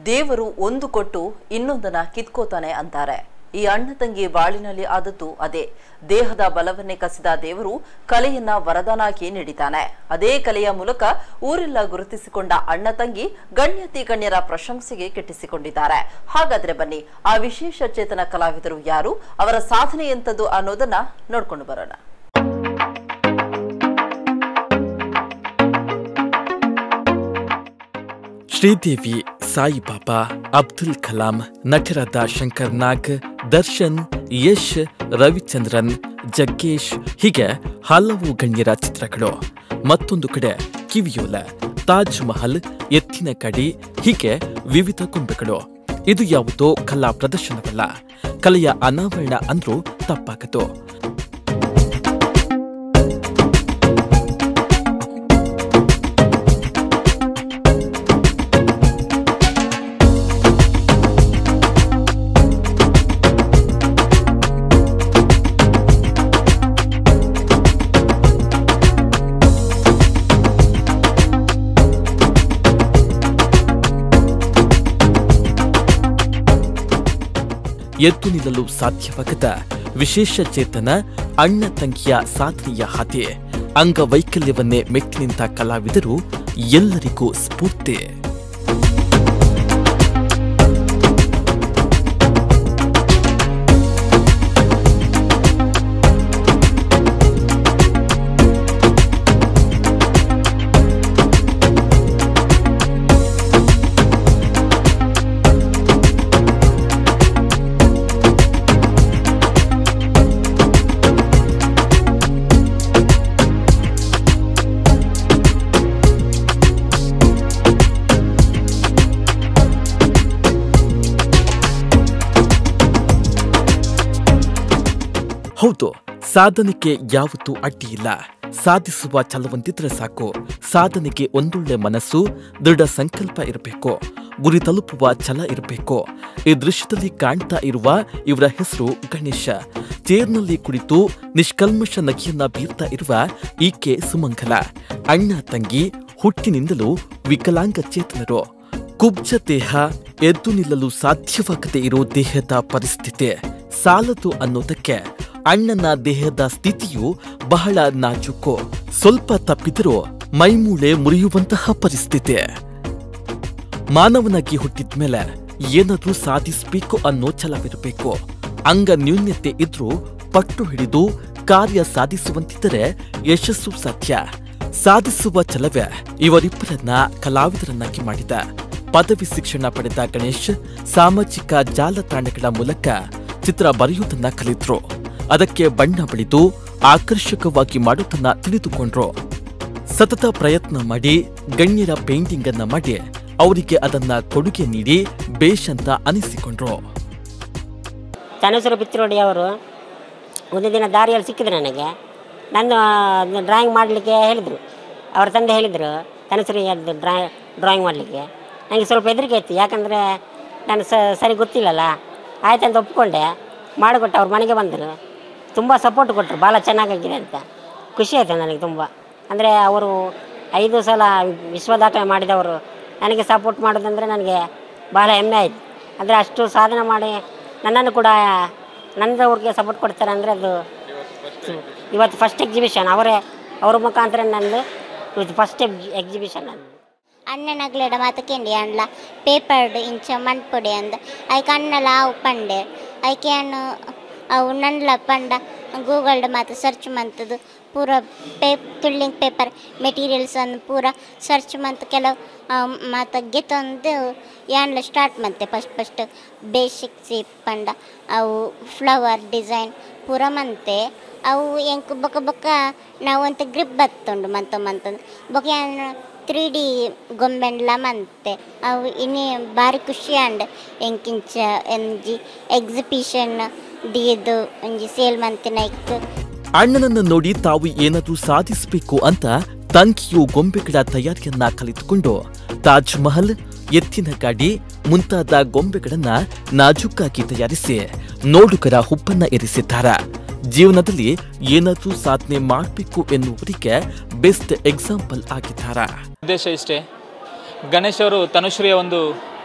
ದೇವರು ಒಂದು ಕೊಟ್ಟು ಇನ್ನೊಂದನ್ನ ಕಿತ್ಕೋತಾನೆ ಅಂತಾರೆ ಈ ಅಣ್ಣ ತಂಗಿ ಬಾಳಿನಲ್ಲಿ ಆದದ್ದು ಅದೇ ದೇಹದ ಬಲವನ್ನೇ ಕಸಿದ ದೇವರು ಕಲೆಯನ್ನ ವರದಾನಾಗಿ ನೀಡಿದ್ದಾನೆ ಅದೇ ಕಲೆಯ ಮೂಲಕ ಊರೆಲ್ಲ ಗುರುತಿಸಿಕೊಂಡ ಅಣ್ಣ ತಂಗಿ ಗಣ್ಯತಿ ಗಣ್ಯರ ಪ್ರಶಂಸೆಗೆ ಕೆಟ್ಟಿಸಿಕೊಂಡಿದ್ದಾರೆ ಹಾಗಾದ್ರೆ ಬನ್ನಿ ಆ ವಿಶೇಷ ಚೇತನ ಕಲಾವಿದರು ಯಾರು ಅವರ ಸಾಧನೆ ಎಂತದ್ದು ಅನ್ನೋದನ್ನ ನೋಡ್ಕೊಂಡು ಬರೋಣ ಶ್ರೀದೇವಿ ಸಾಯಿಬಾಬಾ ಅಬ್ದುಲ್ ಕಲಾಂ ನಟರಾದ ಶಂಕರ್ ನಾಗ್ ದರ್ಶನ್ ಯಶ್ ರವಿಚಂದ್ರನ್ ಜಗ್ಗೇಶ್ ಹೀಗೆ ಹಲವು ಗಣ್ಯರ ಚಿತ್ರಗಳು ಮತ್ತೊಂದು ಕಡೆ ಕಿವಿಯೋಲ ತಾಜ್ ಮಹಲ್ ಎತ್ತಿನ ಕಡಿ ಹೀಗೆ ವಿವಿಧ ಗೊಂಬೆಗಳು ಇದು ಯಾವುದೋ ಕಲಾ ಪ್ರದರ್ಶನವಲ್ಲ ಕಲೆಯ ಅನಾವರಣ ಅಂದ್ರೂ ತಪ್ಪಾಗದು ಎದ್ದು ನಿಲ್ಲಲು ಸಾಧ್ಯವಾಗದ ವಿಶೇಷ ಚೇತನ ಅಣ್ಣ ತಂಗಿಯ ಸಾಧನೆಯ ಹಾದಿ ಅಂಗವೈಕಲ್ಯವನ್ನೇ ಮೆಟ್ಟಿ ನಿಂತ ಕಲಾವಿದರು ಎಲ್ಲರಿಗೂ ಸ್ಫೂರ್ತಿ ಹೌದು ಸಾಧನೆಗೆ ಯಾವತ್ತೂ ಅಡ್ಡಿಯಿಲ್ಲ ಸಾಧಿಸುವ ಛಲವಂತಿದ್ರೆ ಸಾಕು ಸಾಧನೆಗೆ ಒಂದೊಳ್ಳೆ ಮನಸ್ಸು ದೃಢ ಸಂಕಲ್ಪ ಇರಬೇಕು ಗುರಿ ತಲುಪುವ ಛಲ ಇರಬೇಕು ಈ ದೃಶ್ಯದಲ್ಲಿ ಕಾಣ್ತಾ ಇರುವ ಇವರ ಹೆಸರು ಗಣೇಶ ಚೇರ್ನಲ್ಲಿ ಕುಳಿತು ನಿಷ್ಕಲ್ಮಶ ನಗೆಯನ್ನ ಬೀರ್ತಾ ಇರುವ ಈಕೆ ಸುಮಂಗಲ ಅಣ್ಣ ತಂಗಿ ಹುಟ್ಟಿನಿಂದಲೂ ವಿಕಲಾಂಗ ಚೇತನರು ಕುಬ್ಜ ದೇಹ ಎದ್ದು ನಿಲ್ಲಲು ಸಾಧ್ಯವಾಗದೇ ಇರೋ ದೇಹದ ಪರಿಸ್ಥಿತಿ ಸಾಲದು ಅನ್ನೋದಕ್ಕೆ ಅಣ್ಣನ ದೇಹದ ಸ್ಥಿತಿಯು ಬಹಳ ನಾಜೂಕು ಸ್ವಲ್ಪ ತಪ್ಪಿದರೂ ಮೈಮೂಳೆ ಮುರಿಯುವಂತಹ ಪರಿಸ್ಥಿತಿ ಮಾನವನಾಗಿ ಹುಟ್ಟಿದ್ಮೇಲೆ ಏನಾದ್ರೂ ಸಾಧಿಸಬೇಕು ಅನ್ನೋ ಛಲವಿರಬೇಕು ಅಂಗ ನ್ಯೂನ್ಯತೆ ಇದ್ರೂ ಪಟ್ಟು ಹಿಡಿದು ಕಾರ್ಯ ಸಾಧಿಸುವಂತಿದ್ದರೆ ಯಶಸ್ಸು ಸಾಧ್ಯ ಸಾಧಿಸುವ ಛಲವೇ ಇವರಿಬ್ಬರನ್ನ ಕಲಾವಿದರನ್ನಾಗಿ ಮಾಡಿದ ಪದವಿ ಶಿಕ್ಷಣ ಪಡೆದ ಗಣೇಶ್ ಸಾಮಾಜಿಕ ಜಾಲತಾಣಗಳ ಮೂಲಕ ಚಿತ್ರ ಬರೆಯುವುದನ್ನ ಕಲಿತರು ಅದಕ್ಕೆ ಬಣ್ಣ ಬಳಿದು ಆಕರ್ಷಕವಾಗಿ ಮಾಡುವುದನ್ನ ತಿಳಿದುಕೊಂಡ್ರು ಸತತ ಪ್ರಯತ್ನ ಮಾಡಿ ಗಣ್ಯರ ಪೇಂಟಿಂಗ್ ಅನ್ನ ಮಾಡಿ ಅವರಿಗೆ ಅದನ್ನ ಕೊಡುಗೆ ನೀಡಿ ಬೇಷ್ ಅಂತ ಅನಿಸಿಕೊಂಡ್ರು ತನುಸರು ಪಿತ್ರೋಡಿ ಅವರು ಒಂದು ದಿನ ದಾರಿಯಲ್ಲಿ ಸಿಕ್ಕಿದ್ರು ನನಗೆ ನನ್ನ ಡ್ರಾಯಿಂಗ್ ಮಾಡಲಿಕ್ಕೆ ಹೇಳಿದರು ಅವ್ರ ತಂದೆ ಹೇಳಿದರು ತನುಸರಿ ಅದು ಡ್ರಾ ಡ್ರಾಯಿಂಗ್ ಮಾಡಲಿಕ್ಕೆ ನನಗೆ ಸ್ವಲ್ಪ ಹೆದರಿಕೆ ಇತ್ತು ಯಾಕಂದರೆ ನಾನು ಸ ಸರಿ ಗೊತ್ತಿಲ್ಲಲ್ಲ ಆಯ್ತಂತ ಒಪ್ಕೊಂಡೆ ಮಾಡಿಕೊಟ್ಟು ಅವ್ರ ಮನೆಗೆ ಬಂದರು ತುಂಬ ಸಪೋರ್ಟ್ ಕೊಟ್ಟರು ಭಾಳ ಚೆನ್ನಾಗಾಗಿದೆ ಅಂತ ಖುಷಿ ಆಯಿತು ನನಗೆ ತುಂಬ ಅಂದರೆ ಅವರು ಐದು ಸಲ ವಿಶ್ವ ದಾಖಲೆ ಮಾಡಿದವರು ನನಗೆ ಸಪೋರ್ಟ್ ಮಾಡೋದಂದರೆ ನನಗೆ ಭಾಳ ಹೆಮ್ಮೆ ಆಯಿತು ಅಂದರೆ ಅಷ್ಟು ಸಾಧನೆ ಮಾಡಿ ನನ್ನನ್ನು ಕೂಡ ನನ್ನದವ್ರಿಗೆ ಸಪೋರ್ಟ್ ಕೊಡ್ತಾರೆ ಅಂದರೆ ಅದು ಇವತ್ತು ಫಸ್ಟ್ ಎಕ್ಸಿಬಿಷನ್ ಅವರೇ ಅವ್ರ ಮುಖಾಂತರ ನಂದು ಇವತ್ತು ಫಸ್ಟ್ ಎಕ್ಸಿಬಿಷನ್ ಅದು ಅಣ್ಣನಗ್ಲಡ ಮಾತಕ್ಕೆಂಡಿ ಅಂಡ್ಲ ಪೇಪರ್ಡ್ ಇಂಚ ಮಣ್ಪೊಡಿ ಅಂದ ಐಕೆ ಅಣ್ಣಲ ಅವು ಪಂಡೆ ಐಕೆ ಅಣ್ಣು ಅವು ನಂಡ್ಲ ಪಂಡ ಗೂಗಲ್ಡ್ ಮಾತು ಸರ್ಚ್ ಮಂತದು ಪೂರ ಪೇ ಕಿಳ್ಳಿಂಗ್ ಪೇಪರ್ ಮೆಟೀರಿಯಲ್ಸ್ ಅನ್ನು ಪೂರ ಸರ್ಚ್ ಮಂತ್ ಕೆಲವು ಮಾತು ಗೆತ್ತೊಂದು ಯಾನ್ಲ ಸ್ಟಾರ್ಟ್ ಮಂತೆ ಫಸ್ಟ್ ಫಸ್ಟ್ ಬೇಸಿಕ್ ಸೇಪ್ ಪಂಡ ಅವು ಫ್ಲವರ್ ಡಿಸೈನ್ ಪೂರ ಮಂತೆ ಅವು ಎಂಕ್ ಬೊಕ ಬೊಕ ನಾವು ಅಂತ ಗ್ರಿಪ್ ಬತ್ತುಂಡು ಮಂತ ಮಂತಂದು ಬೊಕ ಏನು ತ್ರೀ ಡಿ ಗೊಂಬೆಂಡ್ಲ ಮಂತೆ ಅವು ಇನ್ನೇ ಭಾರಿ ಖುಷಿ ಅಂಡ್ ಎಂಕಿಂಚ ಎಂಜಿ ಎಕ್ಸಿಬಿಷನ್ ದಿಯದು ಒಂಜಿ ಸೇಲ್ ಮಂತಿನ ಇಕ್ಕು ಅಣ್ಣನನ್ನ ನೋಡಿ ತಾವು ಏನಾದ್ರೂ ಸಾಧಿಸಬೇಕು ಅಂತ ತಂಗಿಯು ಗೊಂಬೆಗಳ ತಯಾರಿಯನ್ನ ಕಲಿತುಕೊಂಡು ತಾಜ್ ಮಹಲ್ ಎತ್ತಿನ ಗಾಡಿ ಮುಂತಾದ ಗೊಂಬೆಗಳನ್ನ ನಾಜೂಕಾಗಿ ತಯಾರಿಸಿ ನೋಡುಗರ ಹುಬ್ಬನ್ನ ಇರಿಸಿದ್ದಾರ ಜೀವನದಲ್ಲಿ ಏನಾದ್ರೂ ಸಾಧನೆ ಮಾಡಬೇಕು ಎನ್ನುವರಿಗೆ ಬೆಸ್ಟ್ ಎಕ್ಸಾಂಪಲ್ ಆಗಿದ್ದಾರ ಉದ್ದೇಶ ಇಷ್ಟೇ ಗಣೇಶ್ ಅವರು ತನುಶ್ರೀಯ ಒಂದು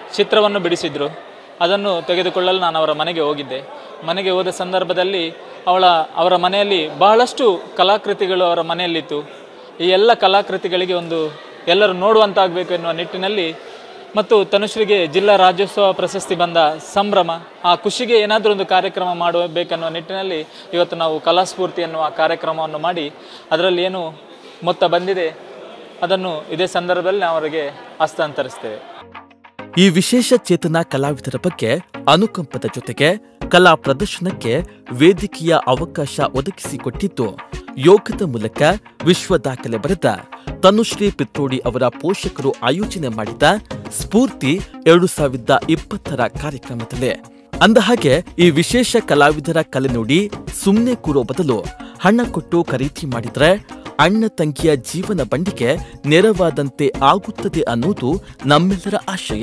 ಚಿತ್ರವನ್ನು ಬಿಡಿಸಿದ್ರು ಅದನ್ನು ತೆಗೆದುಕೊಳ್ಳಲು ನಾನು ಅವರ ಮನೆಗೆ ಹೋಗಿದ್ದೆ ಮನೆಗೆ ಹೋದ ಸಂದರ್ಭದಲ್ಲಿ ಅವಳ ಅವರ ಮನೆಯಲ್ಲಿ ಬಹಳಷ್ಟು ಕಲಾಕೃತಿಗಳು ಅವರ ಮನೆಯಲ್ಲಿತ್ತು ಈ ಎಲ್ಲ ಕಲಾಕೃತಿಗಳಿಗೆ ಒಂದು ಎಲ್ಲರೂ ನೋಡುವಂತಾಗಬೇಕು ಎನ್ನುವ ನಿಟ್ಟಿನಲ್ಲಿ ಮತ್ತು ತನುಶ್ರೀಗೆ ಜಿಲ್ಲಾ ರಾಜ್ಯೋತ್ಸವ ಪ್ರಶಸ್ತಿ ಬಂದ ಸಂಭ್ರಮ ಆ ಖುಷಿಗೆ ಏನಾದರೂ ಒಂದು ಕಾರ್ಯಕ್ರಮ ಮಾಡಬೇಕನ್ನುವ ನಿಟ್ಟಿನಲ್ಲಿ ಇವತ್ತು ನಾವು ಕಲಾಸ್ಫೂರ್ತಿ ಎನ್ನುವ ಕಾರ್ಯಕ್ರಮವನ್ನು ಮಾಡಿ ಅದರಲ್ಲಿ ಏನು ಮೊತ್ತ ಬಂದಿದೆ ಅದನ್ನು ಇದೇ ಸಂದರ್ಭದಲ್ಲಿ ನಾವು ಅವರಿಗೆ ಹಸ್ತಾಂತರಿಸ್ತೇವೆ ಈ ವಿಶೇಷ ಚೇತನ ಕಲಾವಿದರ ಬಗ್ಗೆ ಅನುಕಂಪದ ಜೊತೆಗೆ ಕಲಾ ಪ್ರದರ್ಶನಕ್ಕೆ ವೇದಿಕೆಯ ಅವಕಾಶ ಒದಗಿಸಿಕೊಟ್ಟಿದ್ದು ಯೋಗದ ಮೂಲಕ ವಿಶ್ವ ದಾಖಲೆ ಬರೆದ ತನುಶ್ರೀ ಪಿತ್ರೋಡಿ ಅವರ ಪೋಷಕರು ಆಯೋಜನೆ ಮಾಡಿದ ಸ್ಫೂರ್ತಿ ಎರಡು ಸಾವಿರದ ಇಪ್ಪತ್ತರ ಕಾರ್ಯಕ್ರಮದಲ್ಲಿ ಅಂದಹಾಗೆ ಈ ವಿಶೇಷ ಕಲಾವಿದರ ಕಲೆ ನೋಡಿ ಸುಮ್ಮನೆ ಕೂರೋ ಬದಲು ಹಣ ಕೊಟ್ಟು ಖರೀದಿ ಮಾಡಿದ್ರೆ ಅಣ್ಣ ತಂಗಿಯ ಜೀವನ ಬಂಡಿಗೆ ನೆರವಾದಂತೆ ಆಗುತ್ತದೆ ಅನ್ನೋದು ನಮ್ಮೆಲ್ಲರ ಆಶಯ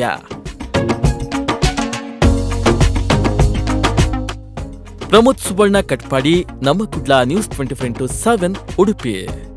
ಪ್ರಮೋದ್ ಸುವರ್ಣ ಕಟ್ಪಾಡಿ ನಮ್ಮ Kudla news twenty four into seven Udupi